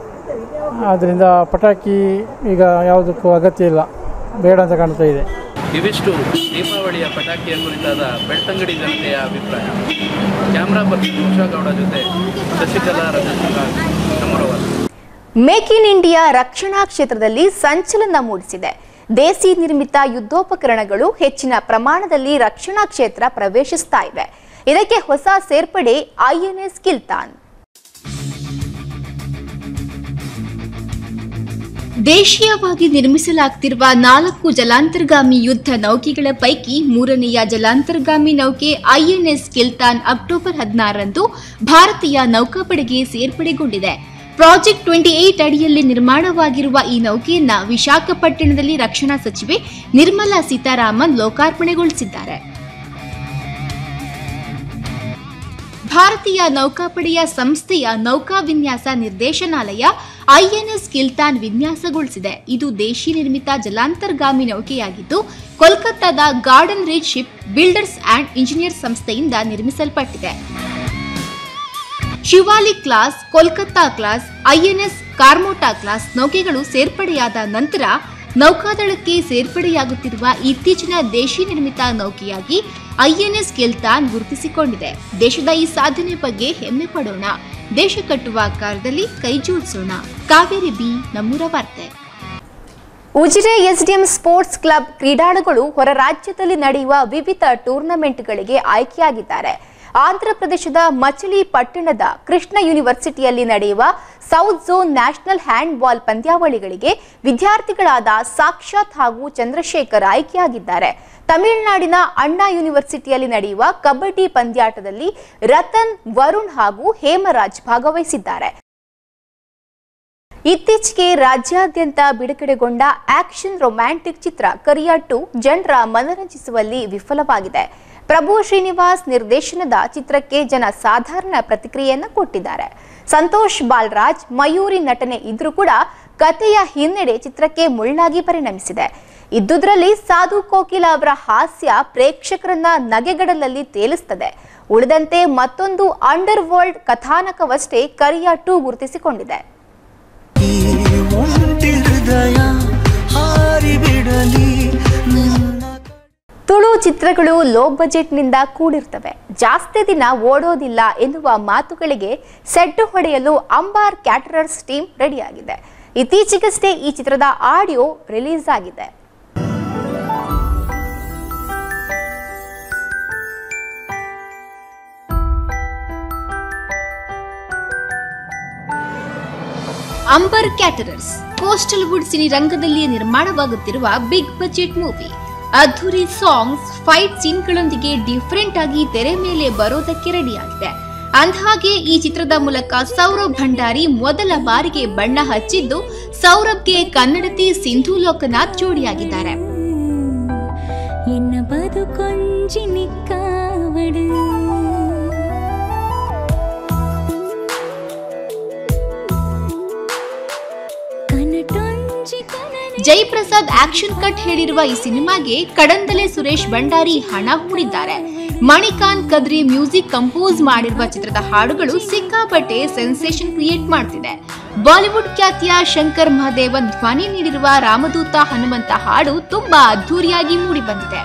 Speaker 12: ಆದ್ದರಿಂದ ಪಟಾಕಿ ಈಗ ಯಾವುದಕ್ಕೂ ಅಗತ್ಯ ಇಲ್ಲ ಬೇಡ ಅಂತ ಕಾಣ್ತಾ ಇದೆ
Speaker 6: ಇವಿಷ್ಟು ದೀಪಾವಳಿಯ ಪಟಾಕಿಯ ಕುರಿತಾದ ಬೆಳ್ತಂಗಡಿ ಜನತೆಯ ಅಭಿಪ್ರಾಯ ಕ್ಯಾಮ್ರಾ ಪರ್ಸನ್ ಉಷಾಗೌಡ ಜೊತೆ ಶಶಿಕಲಾ ರಜತಕುಮಾರ್ ನಮ್ಮರವರು
Speaker 1: ಮೇಕ್ ಇನ್ ಇಂಡಿಯಾ ರಕ್ಷಣಾ ಕ್ಷೇತ್ರದಲ್ಲಿ ಸಂಚಲನ ಮೂಡಿಸಿದೆ ದೇಸಿ ನಿರ್ಮಿತ ಯುದ್ಧೋಪಕರಣಗಳು ಹೆಚ್ಚಿನ ಪ್ರಮಾಣದಲ್ಲಿ ರಕ್ಷಣಾ ಕ್ಷೇತ್ರ ಪ್ರವೇಶಿಸ್ತಾ ಇವೆ ಇದಕ್ಕೆ ಹೊಸ ಸೇರ್ಪಡೆ ಐಎನ್ಎಸ್ ಕಿಲ್ತಾನ್
Speaker 2: ದೇಶೀಯವಾಗಿ ನಿರ್ಮಿಸಲಾಗ್ತಿರುವ ನಾಲ್ಕು ಜಲಾಂತರ್ಗಾಮಿ ಯುದ್ಧ ನೌಕೆಗಳ ಪೈಕಿ ಮೂರನೆಯ ಜಲಾಂತರ್ಗಾಮಿ ನೌಕೆ ಐಎನ್ಎಸ್ ಕಿಲ್ತಾನ್ ಅಕ್ಟೋಬರ್ ಹದಿನಾರರಂದು ಭಾರತೀಯ ನೌಕಾಪಡೆಗೆ ಸೇರ್ಪಡೆಗೊಂಡಿದೆ ಪ್ರಾಜೆಕ್ಟ್ ಟ್ವೆಂಟಿ ಏಟ್ ಅಡಿಯಲ್ಲಿ ನಿರ್ಮಾಣವಾಗಿರುವ ಈ ನೌಕೆಯನ್ನ ವಿಶಾಖಪಟ್ಟಣದಲ್ಲಿ ರಕ್ಷಣಾ ಸಚಿವೆ ನಿರ್ಮಲಾ ಸೀತಾರಾಮನ್ ಲೋಕಾರ್ಪಣೆಗೊಳಿಸಿದ್ದಾರೆ ಭಾರತೀಯ ನೌಕಾಪಡೆಯ ಸಂಸ್ಥೆಯ ನೌಕಾ ವಿನ್ಯಾಸ ನಿರ್ದೇಶನಾಲಯ ಐಎನ್ಎಸ್ ಕಿಲ್ತಾನ್ ವಿನ್ಯಾಸಗೊಳಿಸಿದೆ ಇದು ದೇಶಿ ನಿರ್ಮಿತ ಜಲಾಂತರ್ಗಾಮಿ ನೌಕೆಯಾಗಿದ್ದು ಕೋಲ್ಕತ್ತಾದ garden reach ship builders and engineer ಸಂಸ್ಥೆಯಿಂದ ನಿರ್ಮಿಸಲ್ಪಟ್ಟಿದೆ Shivalik class Kolkata class INS Kamorta class ನೌಕೆಗಳು ಸೇರ್ಪಡೆಯಾದ ನಂತರ ನೌಕಾದಳಕ್ಕೆ ಸೇರ್ಪಡೆಯಾಗುತ್ತಿರುವ ಇತ್ತೀಚಿನ ದೇಶಿ ನಿರ್ಮಿತ ನೌಕೆಯಾಗಿ ಐಎನ್ಎಸ್ ಕಿಲ್ತಾನ್ ಗುರುತಿಸಿಕೊಂಡಿದೆ ದೇಶದ ಈ ಸಾಧನೆ ಬಗ್ಗೆ ಹೆಮ್ಮೆ ಪಡೋಣ ದೇಶ ಕಟ್ಟುವ ಕಾರ್ಯದಲ್ಲಿ ಕೈಜೋಡಿಸೋಣ ಕಾವೇರಿ ಬಿ ನಮ್ಮೂರ ವಾರ್ತೆ
Speaker 1: ಉಜಿರೆ ಎಸ್ಡಿಎಂ ಸ್ಪೋರ್ಟ್ಸ್ ಕ್ಲಬ್ ಕ್ರೀಡಾಳುಗಳು ಹೊರ ರಾಜ್ಯದಲ್ಲಿ ನಡೆಯುವ ವಿವಿಧ ಟೂರ್ನಮೆಂಟ್ಗಳಿಗೆ ಆಯ್ಕೆಯಾಗಿದ್ದಾರೆ ಆಂಧ್ರಪ್ರದೇಶದ ಮಚಲಿಪಟ್ಟಣದ ಕೃಷ್ಣ ಯೂನಿವರ್ಸಿಟಿಯಲ್ಲಿ ನಡೆಯುವ south zone national handball ಪಂದ್ಯಾವಳಿಗಳಿಗೆ ವಿದ್ಯಾರ್ಥಿಗಳಾದ ಸಾಕ್ಷಾತ್ ಹಾಗೂ ಚಂದ್ರಶೇಖರ್ ಆಯ್ಕೆಯಾಗಿದ್ದಾರೆ ತಮಿಳುನಾಡಿನ ಅಣ್ಣಾ ಯೂನಿವರ್ಸಿಟಿಯಲ್ಲಿ ನಡೆಯುವ ಕಬಡ್ಡಿ ಪಂದ್ಯಾಟದಲ್ಲಿ ರತನ್ ವರುಣ್ ಹಾಗೂ ಹೇಮರಾಜ್ ಭಾಗವಹಿಸಿದ್ದಾರೆ ಇತ್ತೀಚೆಗೆ ರಾಜ್ಯಾದ್ಯಂತ ಬಿಡುಗಡೆಗೊಂಡ ಆಕ್ಷನ್ ರೊಮ್ಯಾಂಟಿಕ್ ಚಿತ್ರ ಕರಿಯ ಟು ಜನರ ಮನರಂಜಿಸುವಲ್ಲಿ ವಿಫಲವಾಗಿದೆ ಪ್ರಭು ಶ್ರೀನಿವಾಸ್ ನಿರ್ದೇಶನದ ಚಿತ್ರಕ್ಕೆ ಜನ ಸಾಧಾರಣ ಪ್ರತಿಕ್ರಿಯೆಯನ್ನು ಕೊಟ್ಟಿದ್ದಾರೆ ಸಂತೋಷ್ ಬಾಲ್ರಾಜ್ ಮಯೂರಿ ನಟನೆ ಇದ್ರೂ ಕೂಡ ಕಥೆಯ ಹಿನ್ನಡೆ ಚಿತ್ರಕ್ಕೆ ಮುಳ್ಳಾಗಿ ಪರಿಣಮಿಸಿದೆ ಇದ್ದುದರಲ್ಲಿ ಸಾಧು ಕೋಕಿಲ ಅವರ ಹಾಸ್ಯ ಪ್ರೇಕ್ಷಕರನ್ನ ನಗೆಗಡಲಲ್ಲಿ ತೇಲಿಸ್ತದೆ ಉಳಿದಂತೆ ಮತ್ತೊಂದು ಅಂಡರ್ ವರ್ಲ್ಡ್ ಕಥಾನಕವಷ್ಟೇ ಕರಿಯ ಟು ಗುರುತಿಸಿಕೊಂಡಿದೆ ತುಳು ಚಿತ್ರಗಳು ಲೋ ಬಜೆಟ್ನಿಂದ ಕೂಡಿರ್ತವೆ ಜಾಸ್ತಿ ದಿನ ಓಡೋದಿಲ್ಲ ಎನ್ನುವ ಮಾತುಗಳಿಗೆ ಸೆಡ್ಡು ಹೊಡೆಯಲು ಅಂಬಾರ್ ಕ್ಯಾಟರರ್ಸ್ ಟೀಮ್ ರೆಡಿಯಾಗಿದೆ ಇತ್ತೀಚೆಗಷ್ಟೇ ಈ ಚಿತ್ರದ ಆಡಿಯೋ ರಿಲೀಸ್ ಆಗಿದೆ
Speaker 2: Ambar caterers coastalwood cine ರಂಗದಲ್ಲಿ ನಿರ್ಮಾಣವಾಗುತ್ತಿರುವ ಬಿಗ್ ಬಜೆಟ್ ಮೂವಿ ಅದ್ಧೂರಿ ಸಾಂಗ್ಸ್ ಫೈಟ್ ಸೀನ್ಗಳೊಂದಿಗೆ ಡಿಫರೆಂಟ್ ಆಗಿ ತೆರೆ ಮೇಲೆ ಬರೋದಕ್ಕೆ ರೆಡಿಯಾಗಿದೆ ಅಂದಹಾಗೆ ಈ ಚಿತ್ರದ ಮೂಲಕ ಸೌರಭ್ ಭಂಡಾರಿ ಮೊದಲ ಬಾರಿಗೆ ಬಣ್ಣ ಹಚ್ಚಿದ್ದು ಸೌರಭ್ಗೆ ಕನ್ನಡತಿ ಸಿಂಧು ಲೋಕನಾಥ್ ಜೋಡಿಯಾಗಿದ್ದಾರೆ
Speaker 13: என்ன பது கொஞ்சி நிக்காவடு ಕನಟೊಂಜಿ ಕನನೆ
Speaker 2: ಜೈಪ್ರಸಾದ್ ಆಕ್ಷನ್ ಕಟ್ ಹೇಳಿರುವ ಈ ಸಿನಿಮಾಗೆ ಕಡಂದಲೆ ಸುರೇಶ್ ಭಂಡಾರಿ ಹಣ ಹೂಡಿದ್ದಾರೆ ಮಣಿಕಾಂತ್ ಕದ್ರಿ ಮ್ಯೂಸಿಕ್ ಕಂಪೋಸ್ ಮಾಡಿರುವ ಚಿತ್ರದ ಹಾಡುಗಳು ಸಿಕ್ಕಾಪಟ್ಟೆ ಸೆನ್ಸೇಷನ್ ಕ್ರಿಯೇಟ್ ಮಾಡ್ತಿದೆ ಬಾಲಿವುಡ್ ಖ್ಯಾತಿಯ ಶಂಕರ್ ಮಹದೇವನ್ ಧ್ವನಿ ನೀಡಿರುವ ರಾಮದೂತ ಹನುಮಂತ ಹಾಡು ತುಂಬಾ ಅದ್ಧೂರಿಯಾಗಿ ಮೂಡಿ ಬಂದಿದೆ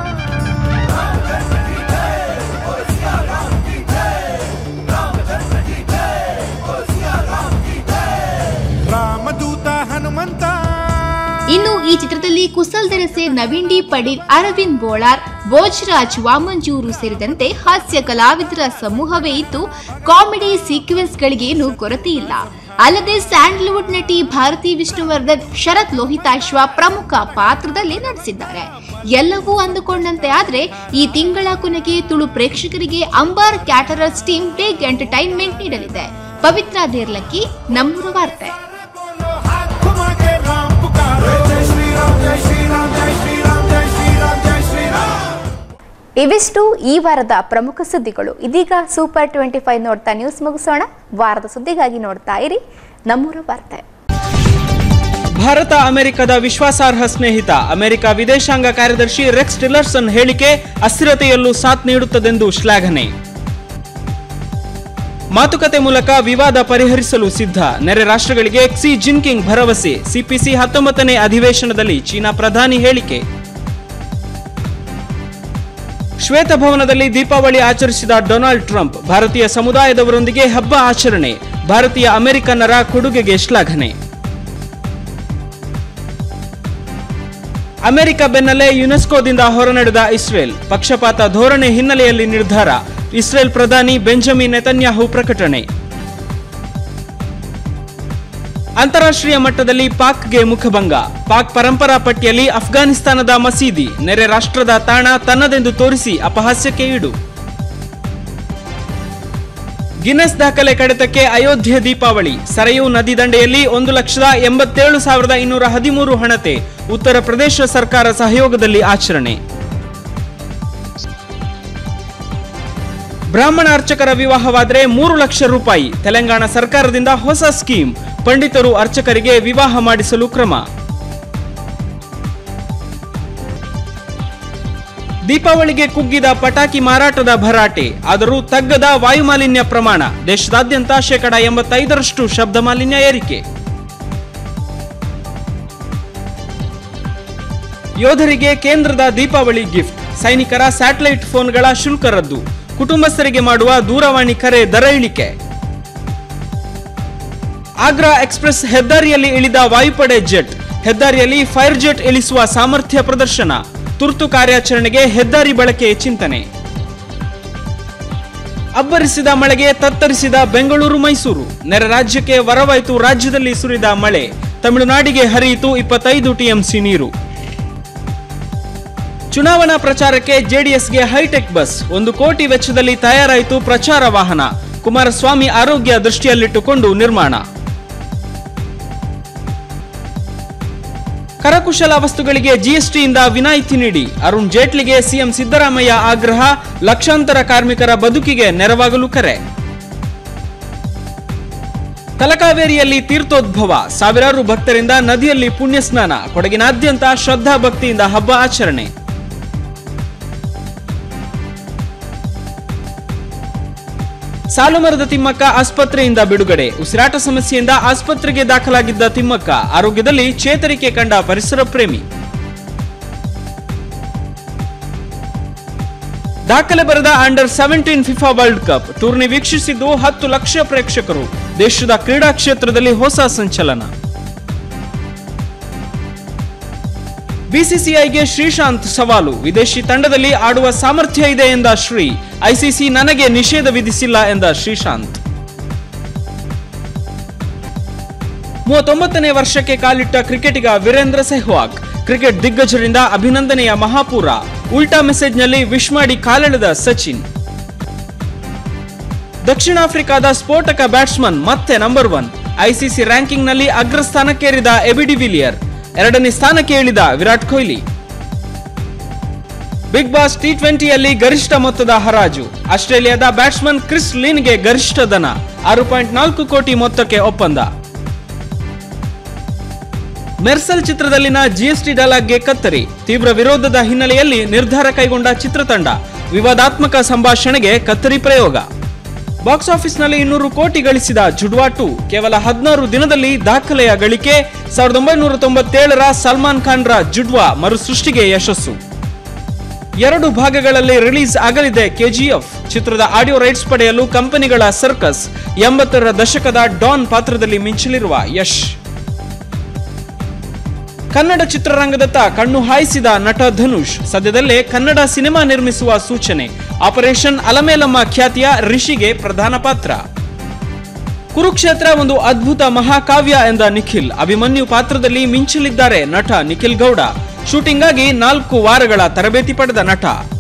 Speaker 14: ರಾಮದೂತ ಹನುಮಂತ
Speaker 2: ಇನ್ನು ಈ ಚಿತ್ರದಲ್ಲಿ ಕುಸಲ್ ದೆರಸೆ ನವೀನ್ ಡಿ ಪಡೀಲ್ ಅರವಿಂದ್ ಬೋಳಾರ್ ಭೋಜರಾಜ್ ವಾಮಂಜೂರು ಸೇರಿದಂತೆ ಹಾಸ್ಯ ಕಲಾವಿದರ ಸಮೂಹವೇ ಇದ್ದು ಕಾಮಿಡಿ ಸೀಕ್ವೆನ್ಸ್ಗಳಿಗೇನು ಕೊರತೆ ಇಲ್ಲ ಅಲ್ಲದೆ ಸ್ಯಾಂಡಲ್ವುಡ್ ನಟಿ ಭಾರತಿ ವಿಷ್ಣುವರ್ಧನ್ ಶರತ್ ಲೋಹಿತಾಶ್ವ ಪ್ರಮುಖ ಪಾತ್ರದಲ್ಲಿ ನಟಿಸಿದ್ದಾರೆ ಎಲ್ಲವೂ ಅಂದುಕೊಂಡಂತೆ ಆದ್ರೆ ಈ ತಿಂಗಳ ಕೊನೆಗೆ ತುಳು ಪ್ರೇಕ್ಷಕರಿಗೆ Ambar caterers team big entertainment ನೀಡಲಿದೆ ಪವಿತ್ರ ದೇರ್ಲಕ್ಕಿ ನಮ್ಮೂರ ವಾರ್ತೆ
Speaker 1: ಇವಿಷ್ಟು ಈ ವಾರದ ಪ್ರಮುಖ ಸುದ್ದಿಗಳು ಇದೀಗ ಸೂಪರ್ ಟ್ವೆಂಟಿ ಫೈವ್ ನೋಡ್ತಾ ನ್ಯೂಸ್ ಮುಗಿಸೋಣ ವಾರದ ಸುದ್ದಿಗಾಗಿ ನೋಡ್ತಾ ಇರಿ ನಮ್ಮೂರ ವಾರ್ತೆ
Speaker 15: ಭಾರತ ಅಮೆರಿಕದ ವಿಶ್ವಾಸಾರ್ಹ ಸ್ನೇಹಿತ ಅಮೆರಿಕ ವಿದೇಶಾಂಗ ಕಾರ್ಯದರ್ಶಿ ರೆಕ್ಸ್ ಟಿಲ್ಲರ್ಸನ್ ಹೇಳಿಕೆ ಅಸ್ಥಿರತೆಯಲ್ಲೂ ಸಾಥ್ ನೀಡುತ್ತದೆಂದು ಶ್ಲಾಘನೆ ಮಾತುಕತೆ ಮೂಲಕ ವಿವಾದ ಪರಿಹರಿಸಲು ಸಿದ್ಧ ನೆರೆ ರಾಷ್ಟ್ರಗಳಿಗೆ ಕ್ಸಿ ಜಿನ್ಕಿಂಗ್ ಭರವಸೆ ಸಿಪಿಸಿ ಹತ್ತೊಂಬತ್ತನೇ ಅಧಿವೇಶನದಲ್ಲಿ ಚೀನಾ ಪ್ರಧಾನಿ ಹೇಳಿಕೆ ಶ್ವೇತಭವನದಲ್ಲಿ ದೀಪಾವಳಿ ಆಚರಿಸಿದ ಡೊನಾಲ್ಡ್ ಟ್ರಂಪ್ ಭಾರತೀಯ ಸಮುದಾಯದವರೊಂದಿಗೆ ಹಬ್ಬ ಆಚರಣೆ ಭಾರತೀಯ ಅಮೆರಿಕನ್ನರ ಕೊಡುಗೆಗೆ ಶ್ಲಾಘನೆ ಅಮೆರಿಕ ಬೆನ್ನಲ್ಲೇ ಯುನೆಸ್ಕೋದಿಂದ ಹೊರನಡೆದ ಇಸ್ರೇಲ್ ಪಕ್ಷಪಾತ ಧೋರಣೆ ಹಿನ್ನೆಲೆಯಲ್ಲಿ ನಿರ್ಧಾರ ಇಸ್ರೇಲ್ ಪ್ರಧಾನಿ ಬೆಂಜಮಿನ್ ನೆತನ್ಯಾಹು ಪ್ರಕಟಣೆ ಅಂತಾರಾಷ್ಟ್ರೀಯ ಮಟ್ಟದಲ್ಲಿ ಪಾಕ್ಗೆ ಮುಖಭಂಗ ಪಾಕ್ ಪರಂಪರಾ ಪಟ್ಟಿಯಲ್ಲಿ ಅಫ್ಘಾನಿಸ್ತಾನದ ಮಸೀದಿ ನೆರೆ ರಾಷ್ಟ್ರದ ತಾಣ ತನ್ನದೆಂದು ತೋರಿಸಿ ಅಪಹಾಸ್ಯಕ್ಕೆ ಈಡು ಗಿನ್ನೆಸ್ ದಾಖಲೆ ಕಡಿತಕ್ಕೆ ಅಯೋಧ್ಯೆ ದೀಪಾವಳಿ ಸರಯೂ ನದಿ ದಂಡೆಯಲ್ಲಿ ಒಂದು ಲಕ್ಷದ ಎಂಬತ್ತೇಳು ಸಾವಿರದ ಇನ್ನೂರ ಹದಿಮೂರು ಹಣತೆ ಉತ್ತರ ಪ್ರದೇಶ ಸರ್ಕಾರ ಸಹಯೋಗದಲ್ಲಿ ಆಚರಣೆ ಬ್ರಾಹ್ಮಣ ಅರ್ಚಕರ ವಿವಾಹವಾದರೆ ಮೂರು ಲಕ್ಷ ರೂಪಾಯಿ ತೆಲಂಗಾಣ ಸರ್ಕಾರದಿಂದ ಹೊಸ ಸ್ಕೀಮ್ ಪಂಡಿತರು ಅರ್ಚಕರಿಗೆ ವಿವಾಹ ಮಾಡಿಸಲು ಕ್ರಮ ದೀಪಾವಳಿಗೆ ಕುಗ್ಗಿದ ಪಟಾಕಿ ಮಾರಾಟದ ಭರಾಟೆ ಆದರೂ ತಗ್ಗದ ವಾಯುಮಾಲಿನ್ಯ ಪ್ರಮಾಣ ದೇಶದಾದ್ಯಂತ ಶೇಕಡ ಎಂಬತ್ತೈದರಷ್ಟು ಶಬ್ದ ಮಾಲಿನ್ಯ ಏರಿಕೆ ಯೋಧರಿಗೆ ಕೇಂದ್ರದ ದೀಪಾವಳಿ ಗಿಫ್ಟ್ ಸೈನಿಕರ ಸ್ಯಾಟಲೈಟ್ ಫೋನ್ಗಳ ಶುಲ್ಕ ರದ್ದು ಕುಟುಂಬಸ್ಥರಿಗೆ ಮಾಡುವ ದೂರವಾಣಿ ಕರೆ ದರ ಇಳಿಕೆ ಆಗ್ರಾ ಎಕ್ಸ್ಪ್ರೆಸ್ ಹೆದ್ದಾರಿಯಲ್ಲಿ ಇಳಿದ ವಾಯುಪಡೆ ಜೆಟ್ ಹೆದ್ದಾರಿಯಲ್ಲಿ ಫೈರ್ ಜೆಟ್ ಇಳಿಸುವ ಸಾಮರ್ಥ್ಯ ಪ್ರದರ್ಶನ ತುರ್ತು ಕಾರ್ಯಾಚರಣೆಗೆ ಹೆದ್ದಾರಿ ಬಳಕೆ ಚಿಂತನೆ ಅಬ್ಬರಿಸಿದ ಮಳೆಗೆ ತತ್ತರಿಸಿದ ಬೆಂಗಳೂರು ಮೈಸೂರು ನೆರೆ ರಾಜ್ಯಕ್ಕೆ ವರವಾಯಿತು ರಾಜ್ಯದಲ್ಲಿ ಸುರಿದ ಮಳೆ ತಮಿಳುನಾಡಿಗೆ ಹರಿಯಿತು ಇಪ್ಪತ್ತೈದು ಟಿಎಂಸಿ ನೀರು ಚುನಾವಣಾ ಪ್ರಚಾರಕ್ಕೆ ಜೆಡಿಎಸ್ಗೆ ಹೈಟೆಕ್ ಬಸ್ ಒಂದು ಕೋಟಿ ವೆಚ್ಚದಲ್ಲಿ ತಯಾರಾಯಿತು ಪ್ರಚಾರ ವಾಹನ ಕುಮಾರಸ್ವಾಮಿ ಆರೋಗ್ಯ ದೃಷ್ಟಿಯಲ್ಲಿಟ್ಟುಕೊಂಡು ನಿರ್ಮಾಣ ಕರಕುಶಲ ವಸ್ತುಗಳಿಗೆ ಜಿಎಸ್ಟಿಯಿಂದ ವಿನಾಯಿತಿ ನೀಡಿ ಅರುಣ್ ಜೇಟ್ಲಿಗೆ ಸಿಎಂ ಸಿದ್ದರಾಮಯ್ಯ ಆಗ್ರಹ ಲಕ್ಷಾಂತರ ಕಾರ್ಮಿಕರ ಬದುಕಿಗೆ ನೆರವಾಗಲು ಕರೆ ತಲಕಾವೇರಿಯಲ್ಲಿ ತೀರ್ಥೋದ್ಭವ ಸಾವಿರಾರು ಭಕ್ತರಿಂದ ನದಿಯಲ್ಲಿ ಪುಣ್ಯ ಸ್ನಾನ ಕೊಡಗಿನಾದ್ಯಂತ ಶ್ರದ್ಧಾ ಭಕ್ತಿಯಿಂದ ಹಬ್ಬ ಆಚರಣೆ ಸಾಲುಮರದ ತಿಮ್ಮಕ್ಕ ಆಸ್ಪತ್ರೆಯಿಂದ ಬಿಡುಗಡೆ ಉಸಿರಾಟ ಸಮಸ್ಯೆಯಿಂದ ಆಸ್ಪತ್ರೆಗೆ ದಾಖಲಾಗಿದ್ದ ತಿಮ್ಮಕ್ಕ ಆರೋಗ್ಯದಲ್ಲಿ ಚೇತರಿಕೆ ಕಂಡ ಪರಿಸರ ಪ್ರೇಮಿ ದಾಖಲೆ ಬರೆದ under seventeen FIFA world cup ಟೂರ್ನಿ ವೀಕ್ಷಿಸಿದ್ದು ಹತ್ತು ಲಕ್ಷ ಪ್ರೇಕ್ಷಕರು ದೇಶದ ಕ್ರೀಡಾ ಕ್ಷೇತ್ರದಲ್ಲಿ ಹೊಸ ಸಂಚಲನ ಬಿಸಿಸಿಐಗೆ ಶ್ರೀಶಾಂತ್ ಸವಾಲು ವಿದೇಶಿ ತಂಡದಲ್ಲಿ ಆಡುವ ಸಾಮರ್ಥ್ಯ ಇದೆ ಎಂದ ಶ್ರೀ ಐಸಿಸಿ ನನಗೆ ನಿಷೇಧ ವಿಧಿಸಿಲ್ಲ ಎಂದ ಶ್ರೀಶಾಂತ್ ಮೂವತ್ತೊಂಬತ್ತನೇ ವರ್ಷಕ್ಕೆ ಕಾಲಿಟ್ಟ ಕ್ರಿಕೆಟಿಗ ವೀರೇಂದ್ರ ಸೆಹ್ವಾಗ್ ಕ್ರಿಕೆಟ್ ದಿಗ್ಗಜರಿಂದ ಅಭಿನಂದನೆಯ ಮಹಾಪೂರ ಉಲ್ಟಾ ಮೆಸೇಜ್ನಲ್ಲಿ ವಿಶ್ ಮಾಡಿ ಕಾಲೆಳೆದ ಸಚಿನ್ ದಕ್ಷಿಣ ಆಫ್ರಿಕಾದ ಸ್ಫೋಟಕ ಬ್ಯಾಟ್ಸ್ಮನ್ ಮತ್ತೆ ನಂಬರ್ ಒನ್ ಐಸಿಸಿ ರ್ಯಾಂಕಿಂಗ್ನಲ್ಲಿ ಅಗ್ರಸ್ಥಾನಕ್ಕೇರಿದ ಎಬಿಡಿವಿಲಿಯರ್ ಎರಡನೇ ಸ್ಥಾನಕ್ಕೆ ಇಳಿದ Virat Kohli big boss T ಟ್ವೆಂಟಿಯಲ್ಲಿ ಗರಿಷ್ಠ ಮೊತ್ತದ ಹರಾಜು ಆಸ್ಟ್ರೇಲಿಯಾದ ಬ್ಯಾಟ್ಸ್ಮನ್ ಕ್ರಿಸ್ ಲೀನ್ಗೆ ಗರಿಷ್ಠ ದನ ಆರು ಪಾಯಿಂಟ್ ನಾಲ್ಕು ಕೋಟಿ ಮೊತ್ತಕ್ಕೆ ಒಪ್ಪಂದ ಮೆರ್ಸಲ್ ಚಿತ್ರದಲ್ಲಿನ ಜಿಎಸ್ಟಿ ಡೈಲಾಗ್ಗೆ ಕತ್ತರಿ ತೀವ್ರ ವಿರೋಧದ ಹಿನ್ನೆಲೆಯಲ್ಲಿ ನಿರ್ಧಾರ ಕೈಗೊಂಡ ಚಿತ್ರತಂಡ ವಿವಾದಾತ್ಮಕ ಸಂಭಾಷಣೆಗೆ ಕತ್ತರಿ ಪ್ರಯೋಗ ಬಾಕ್ಸ್ ಆಫೀಸ್ನಲ್ಲಿ ಇನ್ನೂರು ಕೋಟಿ ಗಳಿಸಿದ ಜುಡ್ವಾ ಟು ಕೇವಲ ಹದಿನಾರು ದಿನದಲ್ಲಿ ದಾಖಲೆಯ ಗಳಿಕೆ ಸಾವಿರದ ಒಂಬೈನೂರ ತೊಂಬತ್ತೇಳರ ಸಲ್ಮಾನ್ ಖಾನ್ರ ಜುಡ್ವಾ ಮರುಸೃಷ್ಟಿಗೆ ಯಶಸ್ಸು ಎರಡು ಭಾಗಗಳಲ್ಲಿ ರಿಲೀಸ್ ಆಗಲಿದೆ ಕೆಜಿಎಫ್ ಚಿತ್ರದ ಆಡಿಯೋ ರೈಟ್ಸ್ ಪಡೆಯಲು ಕಂಪನಿಗಳ ಸರ್ಕಸ್ ಎಂಬತ್ತರ ದಶಕದ ಡಾನ್ ಪಾತ್ರದಲ್ಲಿ ಮಿಂಚಲಿರುವ ಯಶ್ ಕನ್ನಡ ಚಿತ್ರರಂಗದತ್ತ ಕಣ್ಣು ಹಾಯಿಸಿದ ನಟ ಧನುಷ್ ಸದ್ಯದಲ್ಲೇ ಕನ್ನಡ ಸಿನಿಮಾ ನಿರ್ಮಿಸುವ ಸೂಚನೆ ಆಪರೇಷನ್ ಅಲಮೇಲಮ್ಮ ಖ್ಯಾತಿಯ ರಿಷಿಗೆ ಪ್ರಧಾನ ಪಾತ್ರ ಕುರುಕ್ಷೇತ್ರ ಒಂದು ಅದ್ಭುತ ಮಹಾಕಾವ್ಯ ಎಂದ ನಿಖಿಲ್ ಅಭಿಮನ್ಯು ಪಾತ್ರದಲ್ಲಿ ಮಿಂಚಲಿದ್ದಾರೆ ನಟ ನಿಖಿಲ್ ಗೌಡ ಶೂಟಿಂಗ್ ಆಗಿ ನಾಲ್ಕು ವಾರಗಳ ತರಬೇತಿ ಪಡೆದ ನಟ